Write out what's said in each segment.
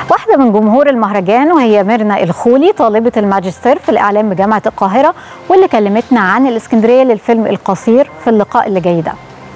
واحدة من جمهور المهرجان وهي ميرنا الخولي طالبة الماجستير في الإعلام بجامعة القاهرة واللي كلمتنا عن الإسكندرية للفيلم القصير في اللقاء اللي جاي ده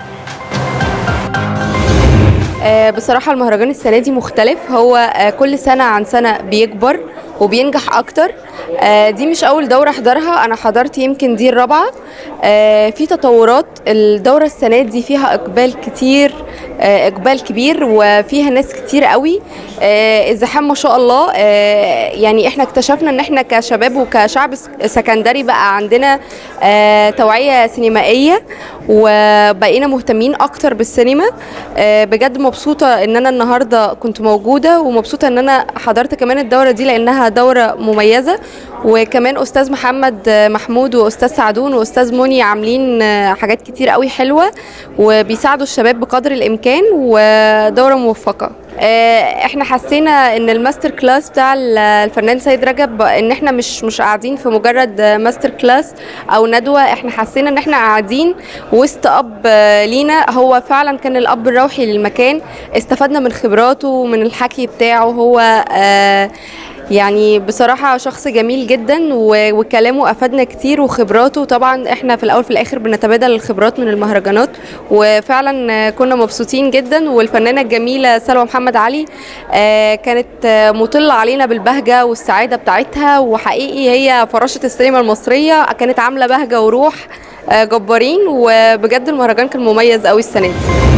آه، بصراحة المهرجان السنة دي مختلف هو آه، كل سنة عن سنة بيكبر وبينجح أكتر آه، دي مش أول دورة أحضرها أنا حضرت يمكن دي الرابعة آه، في تطورات الدورة السنة دي فيها إقبال كتير آه، إقبال كبير وفيها ناس كتير قوي آه، الزحام ما شاء الله آه، يعني إحنا اكتشفنا إن إحنا كشباب وكشعب س- سكندري بقى عندنا آه، توعية سينمائية وبقينا مهتمين أكتر بالسينما آه، بجد مبسوطة إن أنا النهاردة كنت موجودة ومبسوطة إن أنا حضرت كمان الدورة دي لأنها دورة مميزة وكمان أستاذ محمد آه، محمود وأستاذ سعدون وأستاذ مني عاملين آه، حاجات كتير قوي حلوة وبيساعدوا الشباب بقدر الإمكان ودورة موفقة آه، احنا حسينا ان الماستر كلاس بتاع ال- الفنان سيد رجب ان احنا مش مش قاعدين في مجرد آه، ماستر كلاس او ندوه احنا حسينا ان احنا قاعدين وسط اب آه، لينا هو فعلا كان الاب الروحي للمكان استفدنا من خبراته ومن الحكي بتاعه هو آه، يعني بصراحة شخص جميل جدا و- وكلامه أفادنا كتير وخبراته طبعا احنا في الأول في الآخر بنتبادل الخبرات من المهرجانات وفعلا آه، كنا مبسوطين جدا والفنانة الجميلة سلوى محمد علي آه، كانت آه، مطلة علينا بالبهجة والسعادة بتاعتها وحقيقي هي فراشة السينما المصرية كانت عاملة بهجة وروح آه، جبارين وبجد المهرجان كان مميز قوي السنة دي